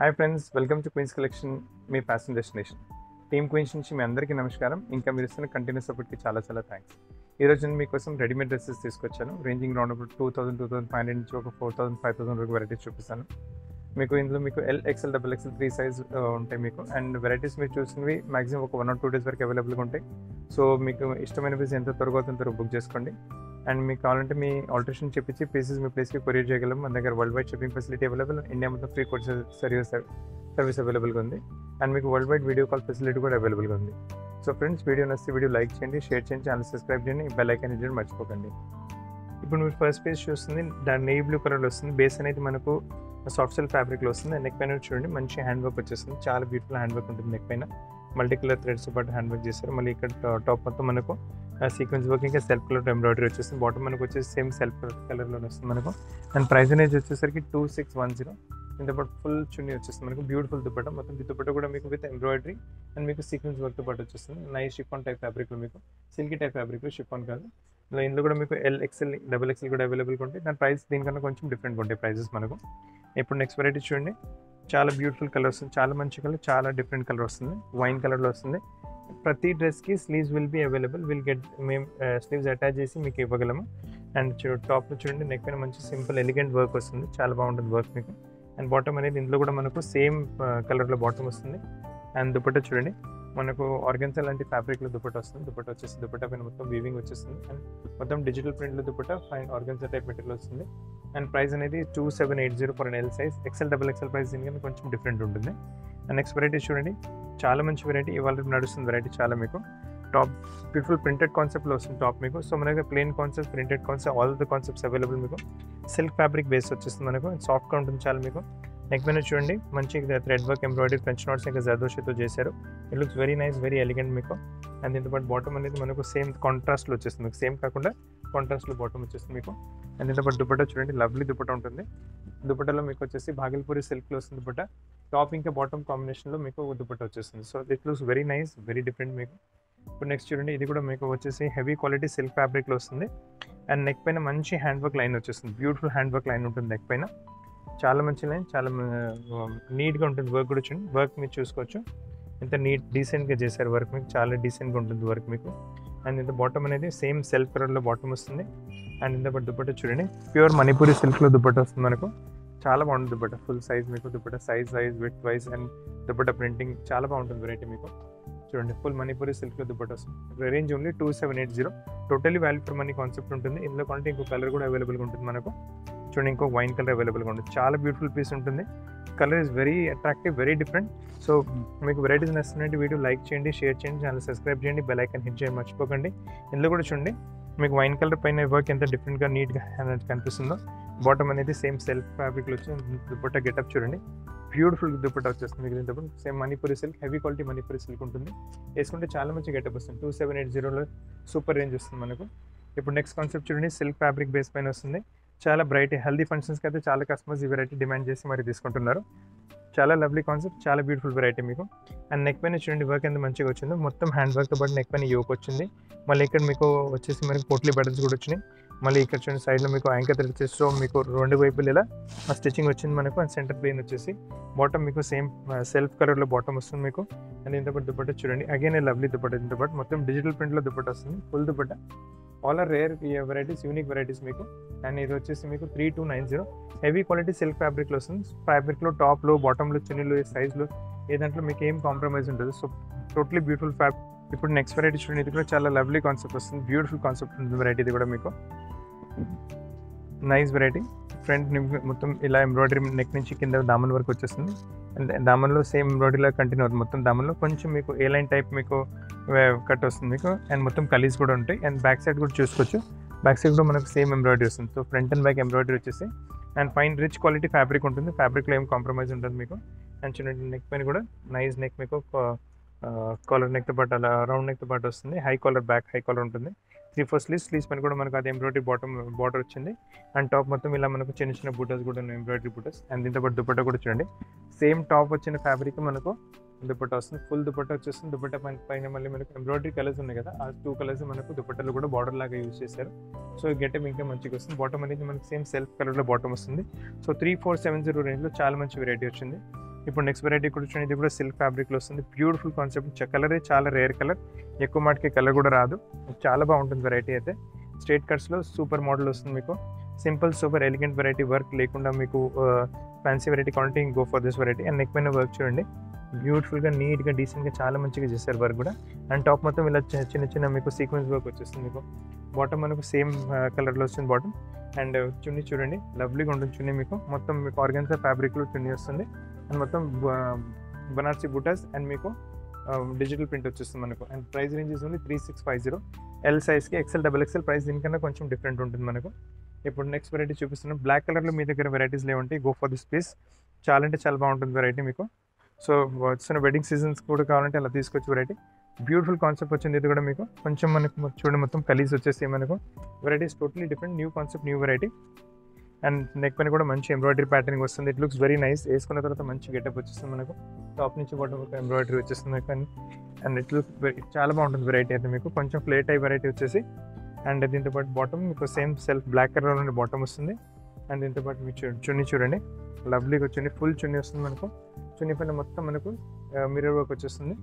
hi friends welcome to Queens collection మీ fashion destination team Queens నుంచి మీ అందరికీ నమస్కారం ఇంకా మీరు ఇస్తున్న కంటిన్యూస్ సపోర్ట్కి చాలా చాలా థ్యాంక్స్ ఈ రోజు నేను మీకోసం రెడీమేడ్ డ్రెస్సెస్ తీసుకొచ్చాను ranging round about two thousand two thousand five hundred నుంచి ఒక ఫోర్ థౌసండ్ ఫైవ్ థౌసండ్ వరకు వెరైటీస్ చూపిస్తాను మీకు ఇందులో మీకు L XL double XL three size ఉంటాయి మీకు అండ్ వెరైటీస్ మీరు చూసినవి మాక్సిమం ఒక వన్ ఆర్ టూ డేస్ వరకు అవైలబుల్గా ఉంటాయి సో మీకు ఇష్టమైన పీస్ ఎంత త్వరగా అవుతుందో త్వరగా బుక్ చేసుకోండి అండ్ మీకు కావాలంటే మీ ఆల్టరేషన్ చెప్పించి పీసెస్ మీ ప్లేస్కి కొరియర్ చేయగలం మన దగ్గర worldwide shipping facility available India మొత్తం ఫ్రీ కోర్స్ సర్వీస్ సర్వీస్ అవైలబుల్గా ఉంది అండ్ మీకు worldwide video call facility కూడా అవైలబుల్గా ఉంది సో ఫ్రెండ్స్ వీడియో నచ్చితే వీడియో లైక్ చేయండి షేర్ చేయండి ఛానల్ సబ్స్క్రైబ్ చేయండి బెల్ ఐకాన్ ఇచ్చేది మర్చిపోకండి ఇప్పుడు మీరు ఫస్ట్ పేజ్ చూస్తుంది దాని నేవీ బ్లూ కలర్లో వస్తుంది బేస్ అనేది మనకు సాఫ్ట్ సెల్ ఫ్యాబ్రిక్లో వస్తుంది నెక్ పైన చూడండి మంచి హ్యాండ్ వర్క్ వచ్చేస్తుంది చాలా బ్యూటిఫుల్ హ్యాండ్ వర్క్ ఉంటుంది నెక్ పైన మల్టీ కలర్ థ్రెడ్స్ పాటు హ్యాండ్ వర్క్ చేస్తారు మళ్ళీ ఇక్కడ టాప్ మొత్తం మనకు సీక్వెన్స్ వర్క్ ఇంకా సెల్ఫ్ కలర్ ఎంబ్రాయిడరీ వచ్చేస్తుంది బాటమ్ మనకు వచ్చేసి సేమ్ సెల్ఫ్ కలర్లో వస్తుంది మనకు అండ్ ప్రైస్ అనేది వచ్చేసరికి టూ సిక్స్ వన్ జీరో దీంతో పాటు ఫుల్ చున్నీ వచ్చేస్తుంది మనకు బ్యూటిఫుల్ దుపట్ట మొత్తం ఈ దుపట్ట కూడా మీకు విత్ ఎంబ్రాయిడరీ అండ్ మీకు సీక్వెన్స్ వర్క్తో పాటు వచ్చేస్తుంది నైస్ షిఫాన్ టైప్ ఫ్యాబ్రిక్లో మీకు సిల్కీ టైప్ ఫ్యాబ్రిక్ షిఫాన్ కాదు ఇలా ఇందులో కూడా మీకు ఎల్ ఎక్స్ఎల్ డబుల్ ఎక్స్ఎల్ కూడా అవైలబుల్గా ఉంటాయి దాని ప్రైస్ దీనికన్నా కొంచెం డిఫరెంట్గా ఉంటాయి ప్రైజెస్ మనకు ఇప్పుడు నెక్స్ట్ వెరైటీ చూడండి చాలా బ్యూటిఫుల్ కలర్ వస్తుంది చాలా మంచి కలర్ చాలా డిఫరెంట్ కలర్ వస్తుంది వైన్ కలర్లో వస్తుంది ప్రతి డ్రెస్కి sleeves will be available will get మేము స్లీవ్స్ అటాచ్ చేసి మీకు ఇవ్వగలము అండ్ చూ టాప్లో చూడండి నెక్ పైన మంచి సింపుల్ ఎలిగెంట్ వర్క్ వస్తుంది చాలా బాగుంటుంది వర్క్ మీకు అండ్ బాటమ్ అనేది ఇందులో కూడా మనకు సేమ్ కలర్లో బాటమ్ వస్తుంది అండ్ దుపట్ట చూడండి మనకు ఆర్గన్సా లాంటి ఫ్యాబ్రిక్లో దుపట్ట వస్తుంది దుపట్ట వచ్చేసి దుపట్ట పైన మొత్తం వీవింగ్ వచ్చేస్తుంది అండ్ మొత్తం డిజిటల్ ప్రింట్లో dupatta fine organza type material వస్తుంది అండ్ ప్రైస్ అనేది two seven eight zero for L size XL double XL price దీనికన్నా కొంచెం డిఫరెంట్ ఉంటుంది అండ్ నెక్స్ట్ వెరైటీ చూడండి చాలా మంచి వెరైటీ ఇవాళ నడుస్తుంది వెరైటీ చాలా మీకు టాప్ బ్యూటిఫుల్ ప్రింటెడ్ కాన్సెప్ట్లో వస్తుంది టాప్ మీకు సో మన దగ్గర plain concept printed concept all the concepts available మీకు సిల్క్ ఫ్యాబ్రిక్ బేస్ వచ్చేస్తుంది మనకు సాఫ్ట్గా ఉంటుంది చాలా మీకు నెక్ పైన చూడండి మంచి thread work embroidery French knots ఇంకా జర్దోషితో చేశారు it looks very nice very elegant మీకు అండ్ దీంతో పాటు బాటమ్ అనేది మనకు సేమ్ కాంట్రాస్ట్లో వచ్చేస్తుంది మీకు సేమ్ కాకుండా కాంట్రాస్ట్లో బాటమ్ వచ్చేస్తుంది మీకు అండ్ దీంతో పాటు దుపట్టా చూడండి లవ్లీ దుపట్టా ఉంటుంది దుపట్టలో మీకు వచ్చేసి భాగల్పూరి సిల్క్లో వస్తుంది దుపట్టా టాప్ ఇంకా బాటమ్ కాంబినేషన్లో మీకు దుపట్టా వచ్చేస్తుంది so it looks very nice very different మీకు ఇప్పుడు నెక్స్ట్ చూడండి ఇది కూడా మీకు వచ్చేసి హెవీ క్వాలిటీ సిల్క్ ఫ్యాబ్రిక్లో వస్తుంది అండ్ నెక్ పైన మంచి హ్యాండ్ వర్క్ లైన్ వచ్చేస్తుంది బ్యూటిఫుల్ హ్యాండ్ వర్క్ లైన్ ఉంటుంది నెక్ పైన చాలా మంచి లైన్ చాలా నీట్గా ఉంటుంది వర్క్ కూడా చూడండి వర్క్ మీరు చూసుకోవచ్చు ఎంత నీట్ డీసెంట్గా చేశారు వర్క్ మీకు చాలా డీసెంట్గా ఉంటుంది వర్క్ మీకు అండ్ ఇంత బాటమ్ అనేది సేమ్ సెల్ఫ్ కలర్లో బాటమ్ వస్తుంది అండ్ ఇంత పాటు దుపట్ట చూడండి ప్యూర్ మణిపూరి సిల్క్లో దుపట్ట వస్తుంది మనకు చాలా బాగుంటుంది దుపట్ట ఫుల్ సైజ్ మీకు dupatta size wise with wise and dupatta printing చాలా బాగుంటుంది వెరైటీ మీకు చూడండి ఫుల్ మణిపూరి సిల్క్లో దుపట్ట వస్తుంది range only two seven eight zero totally value for money concept ఉంటుంది ఇందులో కంటే ఇంకో కలర్ కూడా అవైలబుల్గా ఉంటుంది మనకు చూడండి ఇంకో వైన్ కలర్ అవైలబుల్గా ఉంటుంది చాలా బ్యూటిఫుల్ పీస్ ఉంటుంది colour is very attractive very different so మీకు వెరైటీస్ నచ్చినట్టు వీడియో లైక్ చేయండి షేర్ చేయండి ఛానల్ సబ్స్క్రైబ్ చేయండి బెల్ ఐకన్ హిట్ చేయండి మర్చిపోకండి ఇందులో కూడా చూడండి మీకు వైన్ కలర్ పైన వర్క్ ఎంత డిఫరెంట్గా నీట్గా కనిపిస్తుందో బాటమ్ అనేది సేమ్ సెల్ఫ్ ఫ్యాబ్రిక్లో వచ్చి దుపట్టా గెటప్ చూడండి బ్యూటిఫుల్ దుపట్టా వచ్చేస్తుంది మీకు దీంతో same Manipuri silk heavy quality Manipuri silk ఉంటుంది వేసుకుంటే చాలా మంచి గెటప్ వస్తుంది టూ సెవెన్ ఎయిట్ జీరోలో సూపర్ రేంజ్ వస్తుంది మనకు ఇప్పుడు నెక్స్ట్ కాన్సెప్ట్ చూడండి సిల్క్ ఫ్యాబ్రిక్ బేస్ పైన వస్తుంది చాలా బ్రైట్ హెల్దీ ఫంక్షన్స్కి అయితే చాలా కస్టమర్స్ ఈ వెరైటీ డిమాండ్ చేసి మరి తీసుకుంటున్నారు చాలా లవ్లీ కాన్సెప్ట్ చాలా బ్యూటిఫుల్ వెరైటీ మీకు అండ్ నెక్ పైన చూడండి వర్క్ ఎంత మంచిగా వచ్చిందో మొత్తం హ్యాండ్ వర్క్తో పాటు నెక్ పైన యోక్ వచ్చింది మళ్ళీ ఇక్కడ మీకు వచ్చేసి మనకి పోట్లీ బటన్స్ కూడా వచ్చినాయి మళ్ళీ ఇక్కడ చూడండి సైడ్లో మీకు యాంకర్ థ్రెడ్ వచ్చేసి మీకు రెండు వైపులు ఇలా స్టిచ్చింగ్ వచ్చింది మనకు అండ్ సెంటర్ ప్లేన్ వచ్చేసి బాటమ్ మీకు సేమ్ సెల్ఫ్ కలర్లో బాటమ్ వస్తుంది మీకు అండ్ ఇంత పాటు దుపట్ట చూడండి అగైన్ లవ్లీ దుపట్ట ఇంత పాటు మొత్తం డిజిటల్ ప్రింట్లో దుపట్ట వస్తుంది full dupatta all are rare varieties unique varieties మీకు అండ్ ఇది వచ్చేసి మీకు three two nine zero heavy quality silk ఫ్యాబ్రిక్లో వస్తుంది ఫ్యాబ్రిక్లో టాప్లో బాటంలో చున్నీలు సైజ్లో ఏ దాంట్లో మీకు ఏం కాంప్రమైజ్ ఉంటుంది సో టోటలీ బ్యూటిఫుల్ ఫ్యాబ్ ఇప్పుడు నెక్స్ట్ వెరైటీ చూడండి ఇది కూడా చాలా లవ్లీ కాన్సెప్ట్ వస్తుంది బ్యూటిఫుల్ కాన్సెప్ట్ ఉంటుంది వెరైటీ ఇది కూడా మీకు నైస్ వెరైటీ ఫ్రంట్ మొత్తం ఇలా ఎంబ్రాయిడరీ నెక్ నుంచి కింద దామన్ వరకు వచ్చేస్తుంది అండ్ దామన్లో సేమ్ ఎంబ్రాయిడరీలో కంటిన్యూ అవుతుంది మొత్తం దామన్లో కొంచెం మీకు ఏ లైన్ టైప్ మీకు కట్ వస్తుంది మీకు అండ్ మొత్తం కలీస్ కూడా ఉంటాయి అండ్ బ్యాక్ సైడ్ కూడా చూసుకోవచ్చు బ్యాక్ సైడ్ కూడా మనకు సేమ్ ఎంబ్రాయిడరీ వస్తుంది so front and back embroidery వచ్చేసి and fine rich quality fabric ఉంటుంది ఫ్యాబ్రిక్లో ఏం కాంప్రమైజ్ ఉంటుంది మీకు అండ్ చిన్న నెక్ పైన కూడా నైస్ నెక్ మీకు కాలర్ నెక్తో పాటు అలా రౌండ్ నెక్తో పాటు వస్తుంది high collar back high collar ఉంటుంది త్రీ ఫోర్ స్లీవ్స్ స్లీవ్స్ పైన కూడా మనకు అది ఎంబ్రాయిడరీ బాటమ్ బార్డర్ వచ్చింది అండ్ టాప్ మొత్తం ఇలా మనకు చిన్న చిన్న బూటస్ కూడా ఉన్నాయి ఎంబ్రాయిడరీ బూటస్ అండ్ దీంతో పాటు దుపట్టా కూడా చూడండి సేమ్ టాప్ వచ్చిన ఫ్యాబ్రిక్ మనకు దుపట్టా వస్తుంది ఫుల్ దుపట్టా వచ్చేస్తుంది దుపట్టా పైన పైన మళ్ళీ మనకు ఎంబ్రాయిడరీ కలర్స్ ఉన్నాయి కదా ఆ టూ కలర్స్ మనకు దుపట్టాలు కూడా బార్డర్ లాగా యూజ్ చేశారు సో గెటప్ ఇంకా మంచిగా వస్తుంది బాటమ్ అనేది మనకి సేమ్ సెల్ఫ్ కలర్లో బాటమ్ వస్తుంది so three four seven zero రేంజ్లో చాలా మంచి వెరైటీ వచ్చింది ఇప్పుడు నెక్స్ట్ వెరైటీ కూడా చూడండి ఇది కూడా సిల్క్ ఫ్యాబ్రిక్లో వస్తుంది బ్యూటిఫుల్ కాన్సెప్ట్ కలర్ చాలా రేర్ కలర్ ఎక్కువ మాటకి కలర్ కూడా రాదు చాలా బాగుంటుంది వెరైటీ అయితే స్ట్రేట్ కట్స్లో సూపర్ మోడల్ వస్తుంది మీకు simple super elegant variety work లేకుండా మీకు fancy variety quality go for this variety and neck పైన వర్క్ చూడండి బ్యూటిఫుల్గా నీట్గా డీసెంట్గా చాలా మంచిగా చేశారు వర్క్ కూడా అండ్ టాప్ మొత్తం ఇలా చి- చిన్న చిన్న మీకు సీక్వెన్స్ వర్క్ వచ్చేస్తుంది మీకు బాటమ్ మనకు సేమ్ కలర్లో వస్తుంది బాటమ్ అండ్ చున్నీ చూడండి లవ్లీగా ఉంటుంది చున్నీ మీకు మొత్తం మీకు ఆర్గన్సా ఫ్యాబ్రిక్లో చున్నీ వస్తుంది అండ్ మొత్తం బ- బనార్సీ బుటాస్ అండ్ మీకు డిజిటల్ ప్రింట్ వచ్చేస్తుంది మనకు and price range is only three six five zero L సైజ్కి ఎక్సెల్ డబల్ ఎక్సెల్ ప్రైస్ దీనికన్నా కొంచెం డిఫరెంట్ ఉంటుంది మనకు ఇప్పుడు నెక్స్ట్ వెరైటీ చూపిస్తున్నాం బ్లాక్ కలర్లో మీ దగ్గర వెరైటీస్ లేవంటే గో ఫర్ దిస్ పీస్ చాలా అంటే చాలా బాగుంటుంది వెరైటీ మీకు సో వచ్చిన వెడ్డింగ్ సీజన్స్ కూడా కావాలంటే అలా తీసుకొచ్చి వెరైటీ బ్యూటిఫుల్ కాన్సెప్ట్ వచ్చింది ఇది కూడా మీకు కొంచెం మనకు మొ- చూడండి మొత్తం కలీస్ వచ్చేసి మనకు varieties totally different new concept new variety and neck పైన కూడా మంచి ఎంబ్రాయిడరీ ప్యాటర్నింగ్ వస్తుంది ఇట్ లుక్స్ వెరీ నైస్ వేసుకున్న తర్వాత మంచి గెటప్ వచ్చేస్తుంది మనకు టాప్ నుంచి బాటమ్ ఒక ఎంబ్రాయిడరీ వచ్చేస్తుంది కానీ అండ్ ఇట్ లుక్ చాలా బాగుంటుంది వెరైటీ అయితే మీకు కొంచెం ఫ్లేట్ అయ్యి వెరైటీ వచ్చేసి అండ్ దీంతో పాటు బాటమ్ మీకు సేమ్ సెల్ఫ్ బ్లాక్ కలర్ నుండి బాటమ్ వస్తుంది అండ్ దీంతో పాటు మీ చూ- చున్నీ చూడండి లవ్లీగా చున్నీ ఫుల్ చున్నీ వస్తుంది మనకు చున్నీ పైన మొత్తం మనకు మిర్రర్ వర్క్ వచ్చేస్తుంది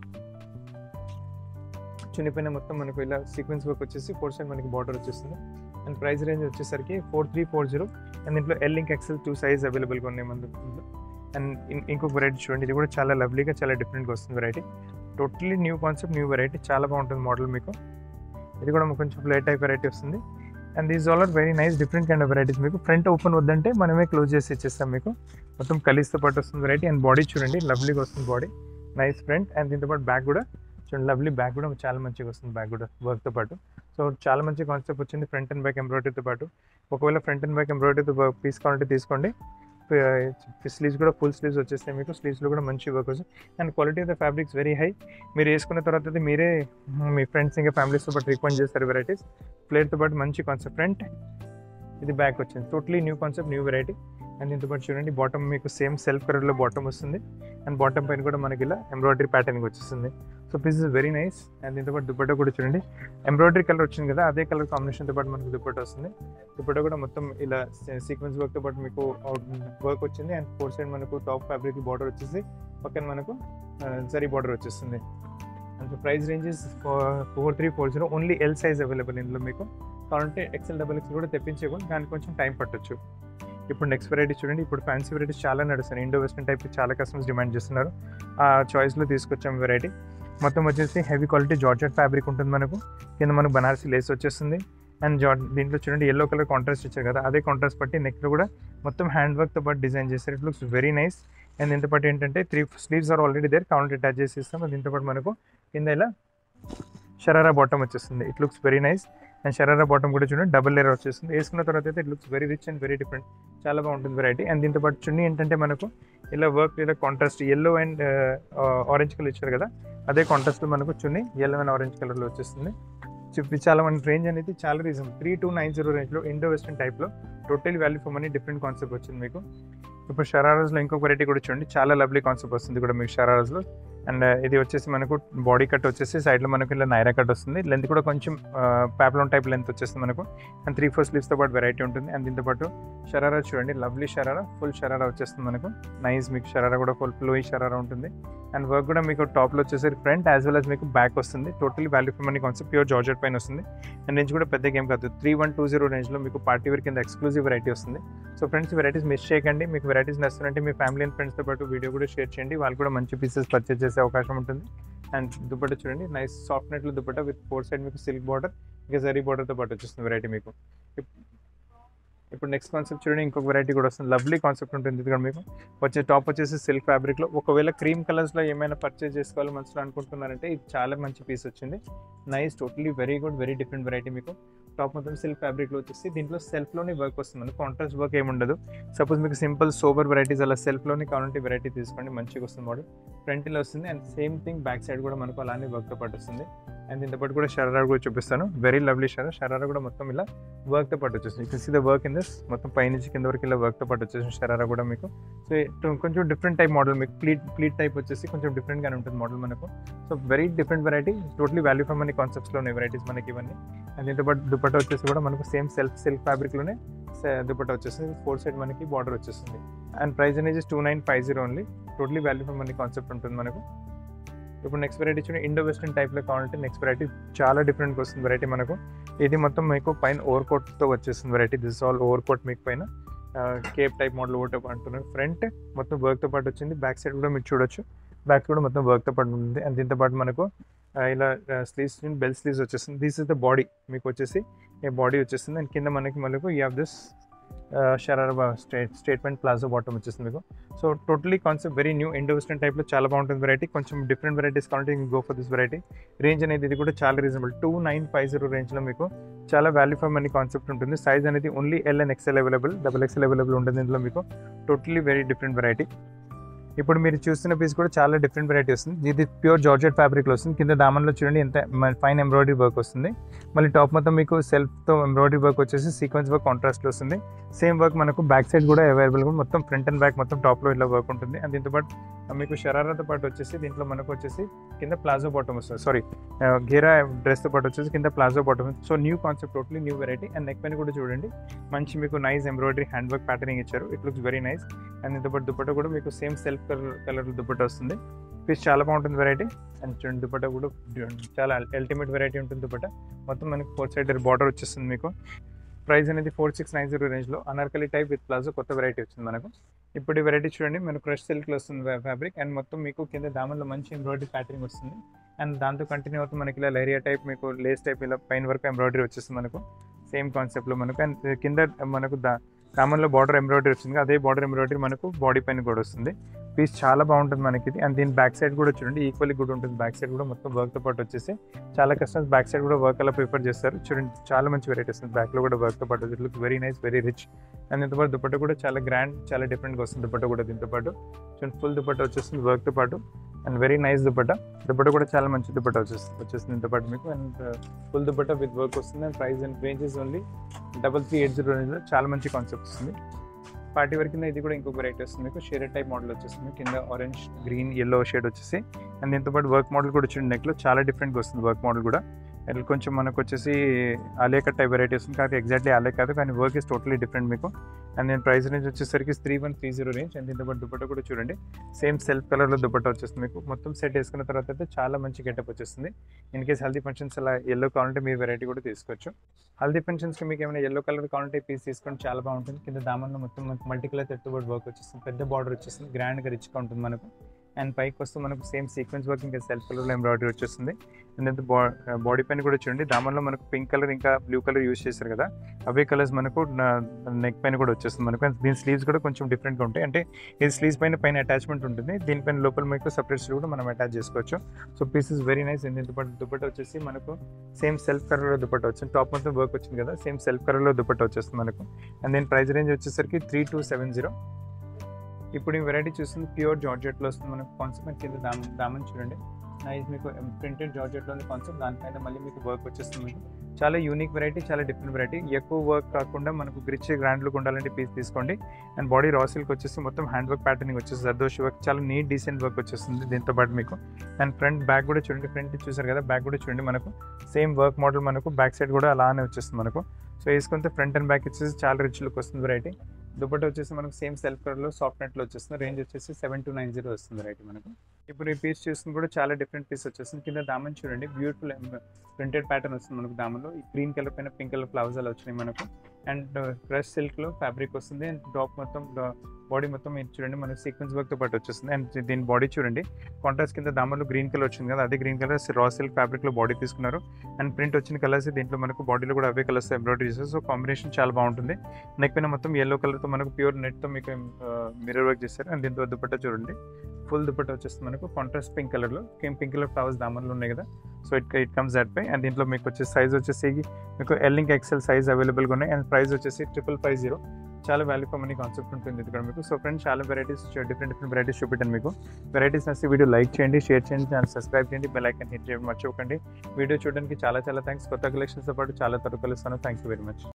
చున్నీ పైన మొత్తం మనకు ఇలా సీక్వెన్స్ వర్క్ వచ్చేసి ఫోర్ సైడ్ మనకి బార్డర్ వచ్చేస్తుంది అండ్ ప్రైస్ రేంజ్ వచ్చేసరికి four three four zero and దీంట్లో ఎల్ ఇంక్ ఎక్సెల్ టూ సైజ్ అవైలబుల్గా ఉన్నాయి మన దగ్గర అండ్ ఇంకొక వెరైటీ చూడండి ఇది కూడా చాలా లవ్లీగా చాలా డిఫరెంట్గా వస్తుంది variety totally new concept new variety చాలా బాగుంటుంది మోడల్ మీకు ఇది కూడా కొంచెం ఫ్లేట్ టైప్ వెరైటీ వస్తుంది and these all are very nice different kind of varieties మీకు ఫ్రంట్ ఓపెన్ వద్దంటే మనమే క్లోజ్ చేసి ఇచ్చేస్తాం మీకు మొత్తం కలిస్తో పాటు వస్తుంది వెరైటీ అండ్ బాడీ చూడండి లవ్లీగా వస్తుంది బాడీ నైస్ ఫ్రంట్ అండ్ దీంతో పాటు బ్యాక్ కూడా చూడండి లవ్లీ బ్యాక్ కూడా చాలా మంచిగా వస్తుంది బ్యాక్ కూడా వర్క్తో పాటు సో చాలా మంచి కాన్సెప్ట్ వచ్చింది ఫ్రంట్ అండ్ బ్యాక్ ఎంబ్రాయిడరీతో పాటు ఒకవేళ ఫ్రంట్ అండ్ బ్యాక్ ఎంబ్రాయిడరీతో పీస్ కావాలంటే తీసుకోండి స్లీవ్స్ కూడా ఫుల్ స్లీవ్స్ వచ్చేస్తాయి మీకు స్లీవ్స్లో కూడా మంచి వర్క్ వస్తుంది and quality of the fabrics very high మీరు వేసుకున్న తర్వాత అయితే మీరే మీ ఫ్రెండ్స్ ఇంకా ఫ్యామిలీస్తో పాటు రికమెండ్ చేస్తారు వెరైటీస్ ప్లేట్తో పాటు మంచి కాన్సెప్ట్ ఫ్రంట్ ఇది బ్యాక్ వచ్చింది totally new concept new variety and దీంతో పాటు చూడండి బాటమ్ మీకు సేమ్ సెల్ఫ్ కలర్లో బాటమ్ వస్తుంది అండ్ బాటమ్ పైన కూడా మనకి ఇలా ఎంబ్రాయిడరీ ప్యాటర్న్ వచ్చేస్తుంది so piece is very nice and దీంతో పాటు దుపట్టా కూడా చూడండి ఎంబ్రాయిడరీ కలర్ వచ్చింది కదా అదే కలర్ కాంబినేషన్తో పాటు మనకు దుపట్టా వస్తుంది దుపట్టా కూడా మొత్తం ఇలా సీక్వెన్స్ వర్క్తో పాటు మీకు వర్క్ వచ్చింది అండ్ ఫోర్ సైడ్ మనకు టాప్ ఫ్యాబ్రిక్ బార్డర్ వచ్చేసి పక్కన మనకు జరీ బార్డర్ వచ్చేస్తుంది and price ranges four three four zero only L size available ఇందులో మీకు కావాలంటే ఎక్సెల్ డబల్ ఎక్స్ కూడా తెప్పించేయకుండా దానికి కొంచెం టైం పట్టొచ్చు ఇప్పుడు నెక్స్ట్ వెరైటీ చూడండి ఇప్పుడు ఫ్యాన్సీ వెరైటీస్ చాలా నడుస్తున్నాయి ఇండో వెస్టర్న్ టైప్ చాలా కస్టమర్స్ డిమాండ్ చేస్తున్నారు ఆ చాయిస్లో తీసుకొచ్చాం వెరైటీ మొత్తం వచ్చేసి హెవీ క్వాలిటీ జార్జెట్ ఫ్యాబ్రిక్ ఉంటుంది మనకు కింద మనకు బనారసి లేస్ వచ్చేస్తుంది అండ్ జార్ దీంట్లో చూడండి ఎల్లో కలర్ కాంట్రాస్ట్ ఇచ్చారు కదా అదే కాంట్రాస్ట్ బట్టి నెక్లో కూడా మొత్తం హ్యాండ్ వర్క్తో పాటు డిజైన్ చేస్తారు it looks very nice and దీంతో పాటు ఏంటంటే three sleeves are already there count attach చేసి ఇస్తాం దీంతో పాటు మనకు కింద ఇలా షరారా బాటమ్ వచ్చేస్తుంది it looks very nice and sharara bottom కూడా చూడండి డబుల్ లేయర్ వచ్చేస్తుంది వేసుకున్న తర్వాత అయితే it looks very rich and very different చాలా బాగుంటుంది వెరైటీ అండ్ దీంతో పాటు చున్నీ ఏంటంటే మనకు ఇలా వర్క్ ఇలా contrast yellow and orange colour ఇచ్చారు కదా అదే కాంట్రాస్ట్లో మనకు చున్నీ ఎల్లో అండ్ ఆరెంజ్ కలర్లో వచ్చేస్తుంది చెప్పి చాలా మన రేంజ్ అనేది చాలా reason three two nine zero రేంజ్లో ఇండో వెస్టర్న్ టైప్లో total value for money different concept వచ్చింది మీకు ఇప్పుడు షరారాస్లో ఇంకొక వెరైటీ కూడా చూడండి చాలా లవ్లీ కాన్సెప్ట్ వస్తుంది కూడా మీకు షరారాస్లో అండ్ ఇది వచ్చేసి మనకు బాడీ కట్ వచ్చేసి సైడ్లో మనకు ఇలా నైరా కట్ వస్తుంది లెంత్ కూడా కొంచెం ప్యాప్లోన్ టైప్ లెంత్ వచ్చేస్తుంది మనకు అండ్ త్రీ ఫోర్ స్లీవ్స్తో పాటు వెరైటీ ఉంటుంది అండ్ దీంతో పాటు షరారా చూడండి లవ్లీ షరారా ఫుల్ షరారా వచ్చేస్తుంది మనకు నైస్ మీకు షరారా కూడా ఫుల్ ఫ్లోయి షరారా ఉంటుంది అండ్ వర్క్ కూడా మీకు టాప్లో వచ్చేసరి ఫ్రంట్ యాజ్ వెల్ as మీకు బ్యాక్ వస్తుంది totally value for money concept pure georgette పైన వస్తుంది అండ్ రేంజ్ కూడా పెద్ద గేమ్ కాదు త్రీ వన్ టూ జీరో రేంజ్లో మీకు పార్టీ వేర్ కింద ఎక్స్క్లూజివ్ వెరైటీ వస్తుంది సో ఫ్రెండ్స్ వెరైటీస్ మిస్ చేయకండి మీకు వెరైటీస్ నచ్చుతుంటే మీ ఫ్యామిలీ అండ్ ఫ్రెండ్స్తో పాటు వీడియో కూడా షేర్ చేయండి వాళ్ళు కూడా మంచి పీసెస్ పర్చేస్ చేసే అవకాశం ఉంటుంది అండ్ దుపట్టా చూడండి నైస్ సాఫ్ట్ నెట్లో దుపట్టా విత్ ఫోర్ సైడ్ మీకు సిల్క్ బార్డర్ ఇంకా జరీ బార్డర్తో పాటు వచ్చేస్తుంది వెరైటీ మీకు ఇప్- ఇప్పుడు నెక్స్ట్ కాన్సెప్ట్ చూడండి ఇంకొక వెరైటీ కూడా వస్తుంది లవ్లీ కాన్సెప్ట్ ఉంటుంది ఇది కూడా మీకు వచ్చే టాప్ వచ్చేసి సిల్క్ ఫ్యాబ్రిక్లో ఒకవేళ క్రీమ్ కలర్స్లో ఏమైనా పర్చేస్ చేసుకోవాలి మనసులో అనుకుంటున్నారంటే ఇది చాలా మంచి పీస్ వచ్చింది nice totally very good very different variety మీకు టాప్ మొత్తం సిల్క్ ఫ్యాబ్రిక్లో వచ్చేసి దీంట్లో సెల్ఫ్లోనే వర్క్ వస్తుంది కాంట్రాస్ట్ వర్క్ ఏమి ఉండదు సపోజ్ మీకు సింపుల్ సోబర్ వెరైటీస్ అలా సెల్ఫ్లోనే కావాలంటే వెరైటీ తీసుకోండి మంచిగా వస్తుంది మోడల్ ఫ్రంట్ ఇలా వస్తుంది and same thing back side కూడా మనకు అలానే వర్క్తో పాటు వస్తుంది అండ్ దీంతో పాటు కూడా షరారా కూడా చూపిస్తాను వెరీ లవ్లీ షరా షరారా కూడా మొత్తం ఇలా వర్క్తో పాటు వచ్చేస్తుంది ఇక్కడ see the work in this మొత్తం పైనుంచి కింద వరకు ఇలా వర్క్తో పాటు వచ్చేసింది షరారా కూడా మీకు సో ఇటు కొంచెం డిఫరెంట్ టైప్ మోడల్ మీకు ప్లీట్ ప్లీట్ టైప్ వచ్చేసి కొంచెం డిఫరెంట్గానే ఉంటుంది మోడల్ మనకు so very different variety totally value for money కాన్సెప్ట్స్లో ఉన్నాయి వెరైటీస్ మనకి ఇవన్నీ అండ్ దీంతో పాటు దుపట్ట దుపట్టా వచ్చేసి కూడా మనకు సేమ్ సెల్ఫ్ సిల్క్ ఫ్యాబ్రిక్లోనే దుపట్టా వచ్చేస్తుంది ఫోర్ సైడ్ మనకి బార్డర్ వచ్చేస్తుంది అండ్ ప్రైస్ అనేది two nine five zero only totally value for money concept ఉంటుంది మనకు ఇప్పుడు నెక్స్ట్ వెరైటీ చూడండి ఇండో వెస్టర్న్ టైప్లో కావాలంటే నెక్స్ట్ వెరైటీ చాలా డిఫరెంట్గా వస్తుంది వెరైటీ మనకు ఇది మొత్తం మీకు పైన ఓవర్ కోట్తో వచ్చేస్తుంది variety this all over coat మీకు పైన కేప్ టైప్ మోడల్ ఓవర్ అంటున్నారు ఫ్రంట్ మొత్తం వర్క్తో పాటు వచ్చింది బ్యాక్ సైడ్ కూడా మీరు చూడొచ్చు బ్యాక్ కూడా మొత్తం వర్క్తో పాటు ఉంది అండ్ దీంతో పాటు మనకు ఆ, ఇలా స్లీవ్స్ బెల్ స్లీవ్స్ వచ్చేస్తుంది దిస్ ఇస్ ద బాడీ మీకు వచ్చేసి ఈ బాడీ వచ్చేస్తుంది అండ్ కింద మనకి మనకు you have this sharara state statement palazzo bottom వచ్చేస్తుంది మీకు so totally concept very new Indo western టైప్లో చాలా బాగుంటుంది వెరైటీ కొంచెం డిఫరెంట్ వెరైటీస్ కావాలంటే go for this variety range అనేది ఇది కూడా చాలా reasonable two nine five zero రేంజ్లో మీకు చాలా వాల్యూ ఫర్ మనీ కాన్సెప్ట్ ఉంటుంది సైజ్ అనేది only L and XL available double XL available ఉంటుంది ఇందులో మీకు టోటలీ వెరీ డిఫరెంట్ వెరైటీ ఇప్పుడు మీరు చూస్తున్న పీస్ కూడా చాలా డిఫరెంట్ వెరైటీ వస్తుంది ఇది ప్యూర్ జార్జెట్ ఫ్యాబ్రిక్లో వస్తుంది కింద దామన్లో చూడండి ఎంత ఫైన్ ఎంబ్రాయిడరీ వర్క్ వస్తుంది మళ్ళీ టాప్ మొత్తం మీకు సెల్ఫ్తో ఎంబ్రాయిడరీ వర్క్ వచ్చేసి సీక్వెన్స్ వర్క్ కాంట్రాస్ట్లో వస్తుంది సేమ్ వర్క్ మనకు బ్యాక్ సైడ్ కూడా అవైలబుల్ మొత్తం ఫ్రంట్ అండ్ బ్యాక్ మొత్తం టాప్లో ఇలా వర్క్ ఉంటుంది అండ్ దీంతో పాటు మీకు షరారాతో పాటు వచ్చేసి దీంట్లో మనకు వచ్చేసి కింద ప్లాజో బాటమ్ వస్తుంది సారీ గేరా డ్రెస్తో పాటు వచ్చేసి కింద palazzo bottom so new concept totally new variety and neck పైన కూడా చూడండి మంచి మీకు nice embroidery hand work patterning ఇచ్చారు it looks very nice and దీంతో పాటు దుపట్టా కూడా మీకు same self colour colour dupatta వస్తుంది పీస్ చాలా బాగుంటుంది వెరైటీ అండ్ చూడండి దుపట్టా కూడా చాలా అల్టిమేట్ వెరైటీ ఉంటుంది దుపట్టా మొత్తం మనకి ఫోర్ సైడ్ బార్డర్ వచ్చేస్తుంది మీకు ప్రైస్ అనేది ఫోర్ సిక్స్ నైన్ జీరో రేంజ్లో అనార్కలి టైప్ విత్ ప్లాజో కొత్త వెరైటీ వచ్చింది మనకు ఇప్పుడు ఈ వెరైటీ చూడండి మనకు క్రష్ సిల్క్లో వస్తుంది ఫ్యాబ్రిక్ అండ్ మొత్తం మీకు కింద దామన్లో మంచి ఎంబ్రాయిడరీ ప్యాటర్నింగ్ వస్తుంది అండ్ దాంతో కంటిన్యూ అవుతుంది మనకి ఇలా లేరియా టైప్ మీకు లేస్ టైప్ ఇలా పైన వరకు ఎంబ్రాయిడరీ వచ్చేస్తుంది మనకు సేమ్ కాన్సెప్ట్లో మనకు అండ్ కింద మనకు దా దామన్లో బార్డర్ ఎంబ్రాయిడరీ వచ్చింది అదే బార్డర్ ఎంబ్రాయిడరీ మనకు బాడీ పైన కూడా వస్తుంది పీస్ చాలా బాగుంటుంది మనకి ఇది అండ్ దీని బ్యాక్ సైడ్ కూడా చూడండి ఈక్వల్లీ గుడ్ ఉంటుంది బ్యాక్ సైడ్ కూడా మొత్తం వర్క్తో పాటు వచ్చేసి చాలా కస్టమర్స్ బ్యాక్ సైడ్ కూడా వర్క్ అలా ప్రిఫర్ చేస్తారు చూడండి చాలా మంచి వెరైటీ వస్తుంది బ్యాక్లో కూడా వర్క్తో పాటు it look very nice very rich and దీంతో పాటు దుపట్ట కూడా చాలా గ్రాండ్ చాలా డిఫరెంట్గా వస్తుంది దుపట్ట కూడా దీంతో పాటు చూడండి ఫుల్ దుపట్ట వచ్చేస్తుంది వర్క్తో పాటు and very nice dupatta dupatta కూడా చాలా మంచి దుపట్ట వచ్చేస్తుంది వచ్చేస్తుంది దీంతో పాటు మీకు and full dupatta with work వస్తుంది and price and ranges only double three eight zero రేంజ్లో చాలా మంచి కాన్సెప్ట్ వస్తుంది పార్టీ వరకు కింద ఇది కూడా ఇంకొక వెరైటీ వస్తుంది మీకు షేర్ టైప్ మోడల్ వచ్చేస్తుంది కింద ఆరెంజ్ గ్రీన్ ఎల్లో షేడ్ వచ్చేసి అండ్ దీంతో పాటు వర్క్ మోడల్ కూడా వచ్చింది నెక్లో చాలా డిఫరెంట్గా వస్తుంది వర్క్ మోడల్ కూడా అండ్ కొంచెం మనకు వచ్చేసి ఆలియా టైప్ వెరైటీ వస్తుంది కాబట్టి ఎగ్జాక్ట్లీ ఆలే కాదు కానీ వర్క్ ఇస్ టోటలీ డిఫరెంట్ మీకు అండ్ నేను ప్రైస్ రేంజ్ వచ్చేసరికి three one three zero range and దీంతో పాటు దుపట్ట కూడా చూడండి సేమ్ సెల్ఫ్ కలర్లో దుపట్ట వచ్చేస్తుంది మీకు మొత్తం సెట్ వేసుకున్న తర్వాత అయితే చాలా మంచి గెటప్ వచ్చేస్తుంది ఇన్ కేస్ హల్దీ ఫంక్షన్స్ అలా ఎల్లో కావాలంటే మీ వెరైటీ కూడా తీసుకోవచ్చు హల్దీ ఫంక్షన్స్కి మీకు ఏమైనా ఎల్లో కలర్ కావాలంటే పీస్ తీసుకొని చాలా బాగుంటుంది కింద దామన్లో మొత్తం మనకు మల్టీ కలర్ తెట్టుబడి వర్క్ వచ్చేస్తుంది పెద్ద బార్డర్ వచ్చేస్తుంది గ్రాండ్గా రిచ్గా ఉంటుంది మనకు అండ్ పైకి వస్తూ మనకు సేమ్ సీక్వెన్స్ వర్క్ ఇంకా సెల్ఫ్ కలర్లో ఎంబ్రాయిడరీ వచ్చేస్తుంది అండ్ బాడీ పైన కూడా చూడండి దామన్లో మనకు పింక్ కలర్ ఇంకా బ్లూ కలర్ యూస్ చేశారు కదా అవే కలర్స్ మనకు నెక్ పైన కూడా వచ్చేస్తుంది మనకు అండ్ దీని స్లీవ్స్ కూడా కొంచెం డిఫరెంట్గా ఉంటాయి అంటే ఇది స్లీవ్స్ పైన పైన అటాచ్మెంట్ ఉంటుంది దీనిపైన లోపల మీకు సపరేట్ స్లీవ్ కూడా మనం అటాచ్ చేసుకోవచ్చు so piece is very nice దీంతో పాటు దుపట్ట వచ్చేసి మనకు సేమ్ సెల్ఫ్ కలర్లో దుపట్ట వచ్చింది టాప్ మొత్తం వర్క్ వచ్చింది కదా సేమ్ సెల్ఫ్ కలర్లో దుపట్ట వచ్చేస్తుంది మనకు అండ్ దీని ప్రైస్ రేంజ్ వచ్చేసరికి త్రీ టూ సెవెన్ జీరో ఇప్పుడు ఈ వెరైటీ చూస్తుంది ప్యూర్ జార్జెట్లో వస్తుంది మనకు కాన్సెప్ట్ కింద దామ్ దామని చూడండి నైస్ మీకు ప్రింటెడ్ జార్జెట్లో ఉంది కాన్సెప్ట్ దానిపైన మళ్ళీ మీకు వర్క్ వచ్చేస్తుంది మీకు చాలా యూనిక్ వెరైటీ చాలా డిఫరెంట్ వెరైటీ ఎక్కువ వర్క్ కాకుండా మనకు గ్రిచ్ గ్రాండ్ లుక్ ఉండాలంటే పీస్ తీసుకోండి అండ్ బాడీ రా సిల్క్ వచ్చేసి మొత్తం హ్యాండ్ వర్క్ ప్యాటర్నింగ్ వచ్చేసి జర్దోషి వర్క్ చాలా నీట్ డీసెంట్ వర్క్ వచ్చేస్తుంది దీంతో పాటు మీకు అండ్ ఫ్రంట్ బ్యాక్ కూడా చూడండి ఫ్రంట్ చూసారు కదా బ్యాక్ కూడా చూడండి మనకు సేమ్ వర్క్ మోడల్ మనకు బ్యాక్ సైడ్ కూడా అలానే వచ్చేస్తుంది మనకు సో వేసుకుంటే ఫ్రంట్ అండ్ బ్యాక్ వచ్చేసి చాలా రిచ్ లుక్ వస్తుంది వెరైటీ దుపట్టా వచ్చేసి మనకు సేమ్ సెల్ఫ్ కలర్లో సాఫ్ట్ నెట్లో వచ్చేస్తుంది రేంజ్ వచ్చేసి సెవెన్ టూ నైన్ జీరో వస్తుంది రైట్ మనకు ఇప్పుడు ఈ పీస్ చూస్తుంది కూడా చాలా డిఫరెంట్ పీస్ వచ్చేస్తుంది కింద దామన్ చూడండి బ్యూటిఫుల్ ప్రింటెడ్ ప్యాటర్న్ వస్తుంది మనకు దామన్లో ఈ గ్రీన్ కలర్ పైన పింక్ కలర్ ఫ్లవర్స్ అలా వచ్చినాయి మనకు అండ్ క్రష్ సిల్క్లో ఫ్యాబ్రిక్ వస్తుంది అండ్ టాప్ మొత్తం బాడీ మొత్తం మీరు చూడండి మనకు సీక్వెన్స్ వర్క్తో పాటు వచ్చేస్తుంది అండ్ దీని బాడీ చూడండి కాంట్రాస్ట్ కింద దామన్లో గ్రీన్ కలర్ వచ్చింది కదా అదే గ్రీన్ కలర్ రా సిల్క్ ఫ్యాబ్రిక్లో బాడీ తీసుకున్నారు అండ్ ప్రింట్ వచ్చిన కలర్స్ దీంట్లో మనకు బాడీలో కూడా అవే కలర్స్ ఎంబ్రాయిడరీ చేస్తారు సో కాంబినేషన్ చాలా బాగుంటుంది నెక్ పైన మొత్తం ఎల్లో కలర్తో మనకు ప్యూర్ నెట్తో మీకు మిర్రర్ వర్క్ చేస్తారు అండ్ దీంతో దుపట్టా చూడండి ఫుల్ దుపట్టా వచ్చేస్తుంది మనకు కాంట్రాస్ట్ పింక్ కలర్లో పింక్ కలర్ ఫ్లవర్స్ దామన్లో ఉన్నాయి కదా so it it comes that పై అండ్ దీంట్లో మీకు వచ్చే సైజ్ వచ్చేసి మీకు ఎల్ ఇంకా ఎక్సెల్ సైజ్ అవైలబుల్గా ఉన్నాయి అండ్ ప్రైస్ వచ్చేసి ట్రిపుల్ ఫైవ్ జీరో చాలా వాల్యూ ఫర్ మనీ కాన్సెప్ట్ ఉంటుంది ఇక్కడ మీకు సో ఫ్రెండ్స్ చాలా వెరైటీస్ డిఫరెంట్ డిఫరెంట్ వెరైటీస్ చూపెట్టాను మీకు వెరైటీస్ నచ్చి వీడియో లైక్ చేయండి షేర్ చేయండి ఛానల్ సబ్స్క్రైబ్ చేయండి బెల్ ఐకన్ హిట్ చేయడం మర్చిపోకండి వీడియో చూడడానికి చాలా చాలా థ్యాంక్స్ కొత్త కలెక్షన్స్తో పాటు చాలా తరుపు కలుస్తాను థ్యాంక్ యూ వెరీ మచ్